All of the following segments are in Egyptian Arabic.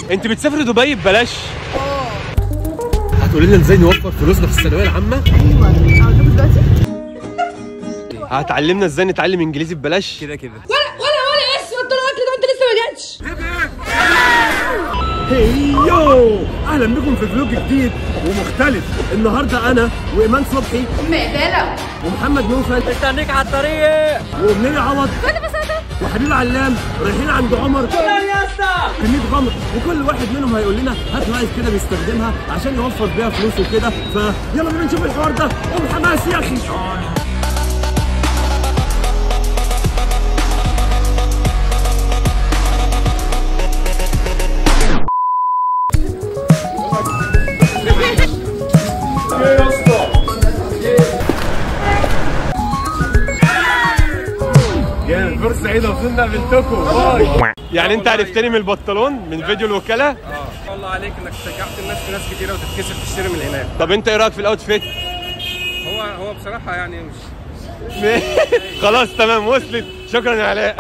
انت بتسافري دبي ببلاش هتقولي لنا ازاي نوفر فلوسنا في الثانويه العامه ايوه اجيبه دلوقتي هتعلمنا ازاي نتعلم انجليزي ببلاش كده كده ولا ولا ولا اسود طلعت كده وانت لسه ما جاتش هيو اهلا بكم في فلوج جديد ومختلف النهارده انا وايمان صبحي مقبله ومحمد نوفل مستنيك على الطريق وامنيه عوض كنت بساطه وحبيب علام رايحين عند عمر يا اسطى كميه غمر وكل واحد منهم هيقول لنا هات لايف كده بيستخدمها عشان يوفر بيها فلوسه وكده فيلا بينا نشوف الحوار ده قوم حماس يا اخي جامد فرصه سعيده وصلنا بنتكم باي يعني انت عرفتني من البنطلون من فيديو الوكاله ما الله عليك انك شجعت الناس في ناس كتيره وتتكسف تشتري من هناك طب انت ايه رايك في الاوتفيت هو هو بصراحه يعني مش خلاص تمام وصلت شكرا يا علاء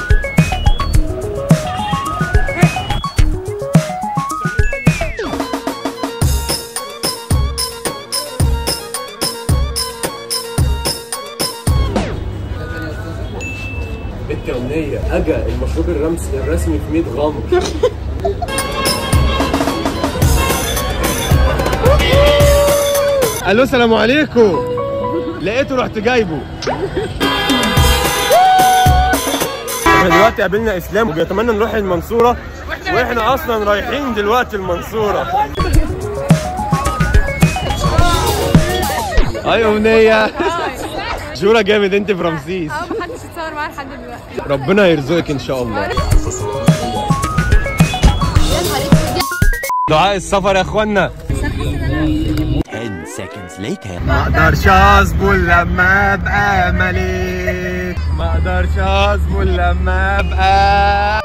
بنت امنيه اجا المشروب الرمس الرسمي في 100 غمر الو السلام عليكم لقيته رحت جايبه احنا دلوقتي قابلنا اسلام وبيتمنى نروح المنصوره واحنا اصلا رايحين دلوقتي المنصوره ايوه امنيه جوره جامد انت في رمسيس اه محدش اتصور معايا لحد دلوقتي ربنا يرزقك ان شاء الله دعاء السفر يا اخوانا 10 seconds later. ما اقدرش اصبر لما ابقى ملك ما اقدرش اصبر لما ابقى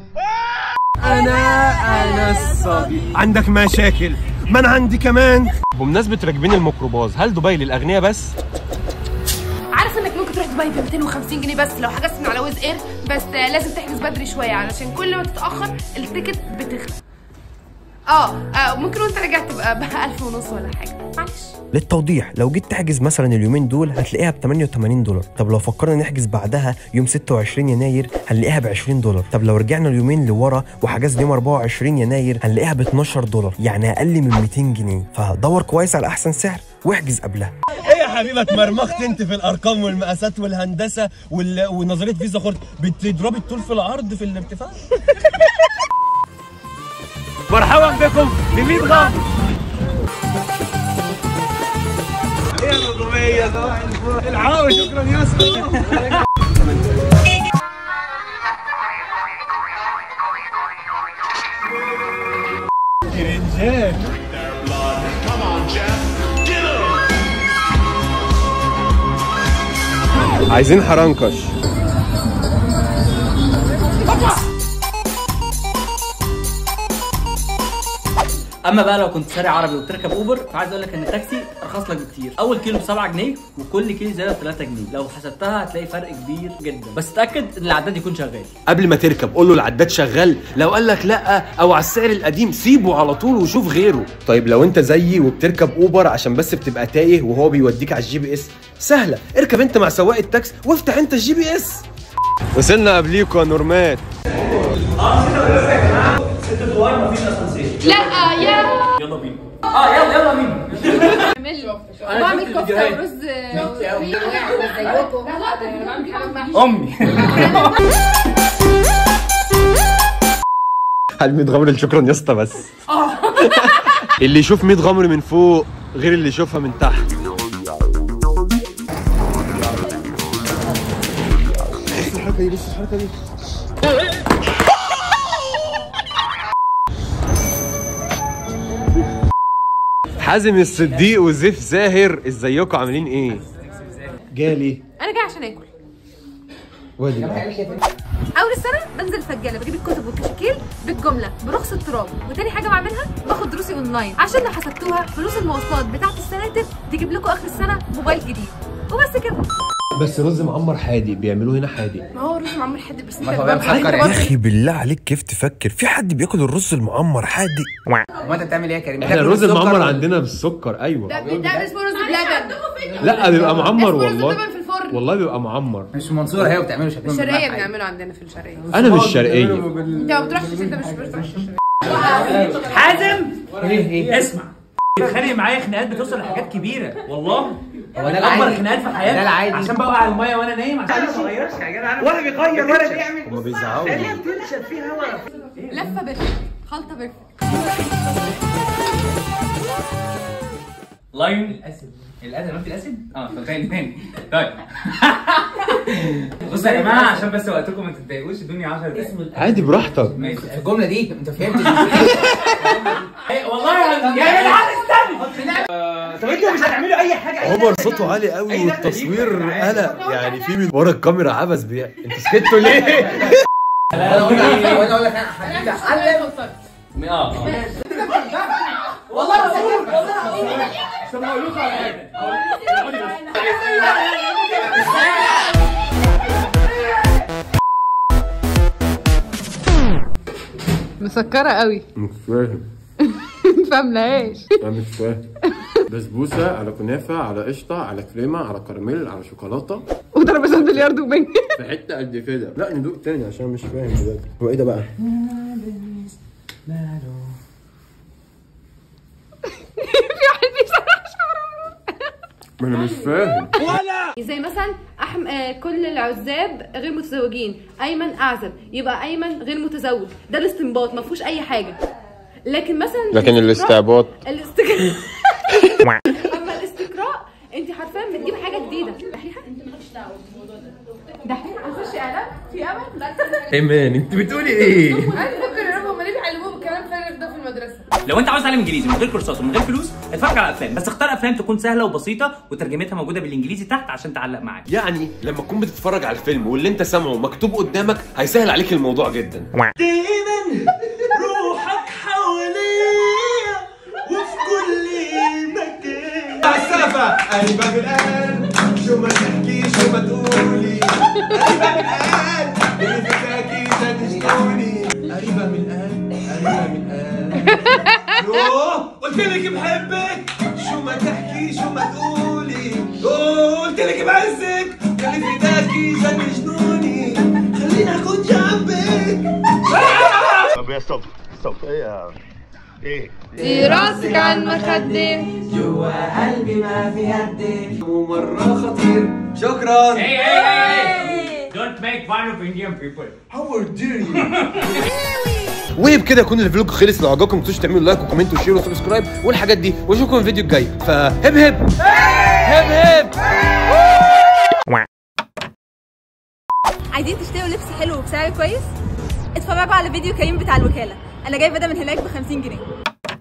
انا انا الصبي عندك مشاكل ما انا عندي كمان بمناسبه راكبين الميكروباص هل دبي للاغنياء بس عارف انك ممكن تروح دبي ب 250 جنيه بس لو حجزت من على ويز اير بس آه، لازم تحجز بدري شويه علشان كل ما تتاخر التيكت بتغلى اه آه، ممكن وانت راجع تبقى ب 1000 ونص ولا حاجه معلش للتوضيح لو جيت تحجز مثلا اليومين دول هتلاقيها ب 88 دولار طب لو فكرنا نحجز بعدها يوم 26 يناير هنلاقيها ب 20 دولار طب لو رجعنا اليومين لورا وحجزنا يوم 24 يناير هنلاقيها ب 12 دولار يعني اقل من 200 جنيه فدور كويس على احسن سعر واحجز قبلها ايه يا حبيبه اتمرمخت انت في الارقام والمقاسات والهندسه وال... ونظريه فيزا خرد بتضربي الطول في العرض في الارتفاع مرحبا بكم ب 100 غام ايه يا نجوميه صباح الفل العاوي شكرا يا اسطى رنجات عايزين حرنكش اما بقى لو كنت شاري عربي وبتركب اوبر فعايز اقول لك ان التاكسي ارخص لك بكتير اول كيلو ب 7 جنيه وكل كيلو زياده ب 3 جنيه لو حسبتها هتلاقي فرق كبير جدا بس اتاكد ان العداد يكون شغال قبل ما تركب قول له العداد شغال لو قال لك لا او على السعر القديم سيبه على طول وشوف غيره طيب لو انت زيي وبتركب اوبر عشان بس بتبقى تايه وهو بيوديك على الجي بي اس سهله اركب انت مع سواق التاكس وافتح انت الجي بي اس وصلنا قبليكوا يا نورمات لا آه، يا يلا بينا اه يلا يلا بينا بعمل بعمل كفته ورز امي هل 100 غمر شكرا يا اسطى بس اللي يشوف 100 غمر من فوق غير اللي يشوفها من تحت الحركه دي بص الحركه دي حازم الصديق وزيف زاهر ازيكم عاملين ايه؟ جالي انا جاي عشان اكل وادي اول السنه بنزل سجاله بجيب الكتب والكشاكيل بالجمله برخص التراب وتاني حاجه بعملها باخد دروسي اونلاين عشان لو حسبتوها فلوس المواصلات بتاعت السناتر تجيب لكم اخر السنه موبايل جديد وبس كده بس رز معمر حادق بيعملوه هنا حادق ما هو رز معمر حد بس انت ما هو برضه- بيبقى مسكر انت يعني. يا برضه- اخي بالله عليك كيف تفكر في حد بياكل الرز المعمر حادق هو انت بتعمل ايه يا كريم؟ احنا بتاكل الرز بالسكر المعمر و- عندنا بالسكر ايوه ده ده اسمه رز بلبن لا بيبقى معمر اسمه رز والله بلبن في الفرن والله بيبقى معمر مش منصوره هي وبتعمله شكلهم الشرقيه بالملح. بنعمله عندنا في الشرقيه انا مش شرقيه انت ما بتروحش انت مش بتروح الشرقيه حازم ايه ايه اسمع بيتخانق معايا خناقات بتوصل لحاجات كبيره والله هو ده اكبر العادي خناقات في حياتي ده العادي عشان بوقع على الميه وانا نايم عشان ما بغيرش يا جدع ولا بيغير ولا بيعمل هما بيزعقوا لفه بيرفكت خلطه بيرفكت لاين الاسد الاسد ما في الاسد؟ اه طب تاني تاني طيب بصوا يا جماعه عشان بس وقتكم ما تتضايقوش ادوني 10 دقايق عادي براحتك ماشي في الجمله دي انت فهمت إيه، والله يا يا جدعان استنى طب انتوا مش هتعملوا اي حاجه عمر صوته عالي قوي والتصوير قلق يعني في من ورا الكاميرا عبس بيها انتوا سكتوا ليه؟ انا اقول لك وانا اقول لك انا حبيبي علم اه والله بقول والله طب هقول لكم على حاجه مسكره قوي مش فاهم فاهمناش انا مش فاهم بسبوسه على كنافه على قشطه على كريمه على كراميل على شوكولاته وترابيزات بلياردو وبنج في حته قد كده لا ندوق تاني عشان مش فاهم بجد هو ايه ده بقى؟ في واحد بيسرح شعره ما انا مش فاهم زي مثلا أحم... آه كل العزاب غير متزوجين ايمن اعزب يبقى ايمن غير متزوج ده الاستنباط ما فيهوش اي حاجه لكن مثلا لكن الاستعباط الاستقراء اما الاستقراء انت حرفيا بتجيب حاجه جديده دحيحه انت مالكش دعوه بالموضوع ده دحيحه هنخش اعلان في امل لا ايمان انت بتقولي ايه؟ انا بفكر يا رب هم ليه بيعلموه بالكلام الفارغ ده في المدرسه لو انت عاوز تعلم انجليزي من غير كورسات ومن غير فلوس اتفرج على افلام بس اختار افلام تكون سهله وبسيطه وترجمتها موجوده بالانجليزي تحت عشان تعلق معاك يعني لما تكون بتتفرج على الفيلم واللي انت سامعه مكتوب قدامك هيسهل عليك الموضوع جدا روحك حواليا وفي كل مكان السقفة قلبك الآن شو ما تحكي شو ما تقولي قريبة من الآن اللي فكاكي تنجدوني قريبة من الآن قريبة من الآن يوه قلت لك بحبك شو ما تحكي شو ما تقولي يوه قلت لك بعزك اللي فداكي جن جنوني خليني اكون جنبك طب يا ستوب ستوب ايه يا ايه دي راسك على المخدين ومرة خطير شكرا Hey, hey, hey! Don't make fun of Indian people. How dare you وبكده يكون الفلوج خلص لو عجبكم ما تنسوش تعملوا لايك وكومنت وشير وسبسكرايب والحاجات دي واشوفكم في الفيديو الجاي فهب هب هب هب عايزين تشتروا لبس حلو وبسعر كويس اتفرجوا على فيديو كريم بتاع الوكالة انا جايبه ده من هناك ب 50 جنيه